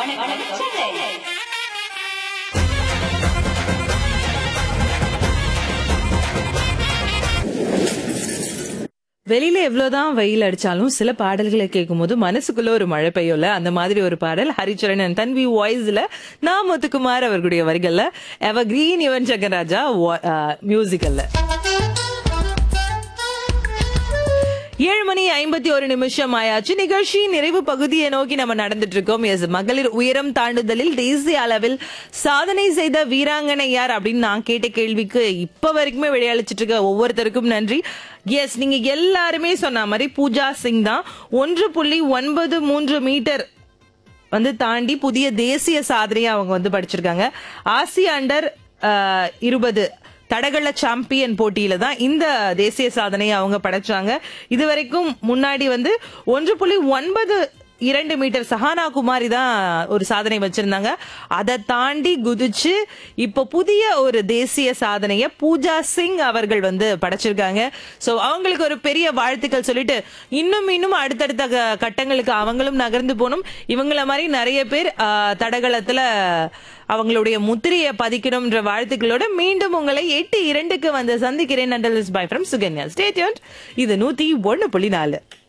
வணக்கம் சென்னை வெளியில எவ்வளவுதான் வெயில் அடிச்சாலும் சில பாடல்களை கேட்கும்போது மனசுக்குள்ள ஒரு மழை பெய்யும்ல அந்த மாதிரி ஒரு பாடல் ஹரிச்சரன் and தன்வி வாய்ஸ்ல நான் முத்துக்குமார் அவர்களுடைய வரிகள்ல எவர் கிரீன் யுவன் சங்கர் ராஜா மியூசிக்கல்ல ஏழு மணி ஐம்பத்தி ஒரு நிமிஷம் ஆயாச்சு நிகழ்ச்சி நிறைவு பகுதியை நோக்கி நம்ம நடந்துட்டு இருக்கோம் எஸ் மகளிர் உயரம் தாண்டுதலில் தேசிய அளவில் சாதனை செய்த வீராங்கனை யார் அப்படின்னு நான் கேட்ட கேள்விக்கு இப்ப வரைக்குமே விளையாளிச்சிட்டு இருக்க ஒவ்வொருத்தருக்கும் நன்றி எஸ் நீங்க எல்லாருமே சொன்ன மாதிரி பூஜா சிங் தான் ஒன்று புள்ளி ஒன்பது மூன்று மீட்டர் வந்து தாண்டி புதிய தேசிய சாதனையை அவங்க வந்து படிச்சிருக்காங்க ஆசிய அண்டர் அஹ், இருபது தடகள சாம்பியன் போட்டியில தான் இந்த தேசிய சாதனையை அவங்க படைச்சாங்க இதுவரைக்கும் முன்னாடி வந்து ஒன்று புள்ளி ஒன்பது இரண்டு மீட்டர் சஹானா குமாரி தான் ஒரு சாதனை வச்சிருந்தாங்க அதை தாண்டி குதிச்சு இப்போ புதிய ஒரு தேசிய சாதனையை பூஜா சிங் அவர்கள் வந்து படைச்சிருக்காங்க சோ அவங்களுக்கு ஒரு பெரிய வாழ்த்துக்கள் சொல்லிட்டு இன்னும் இன்னும் அடுத்தடுத்த க- கட்டங்களுக்கு அவங்களும் நகர்ந்து போகணும் இவங்கள மாதிரி நிறைய பேர் ஆ, தடகளத்துல அவங்களுடைய முத்திரையை பதிக்கணும்ன்ற வாழ்த்துக்களோட மீண்டும் உங்களை எட்டு இரண்டுக்கு வந்து சந்திக்கிறேன் until bye from Sukanya stay tuned இது நூத்தி ஒன்னு புள்ளி நாலு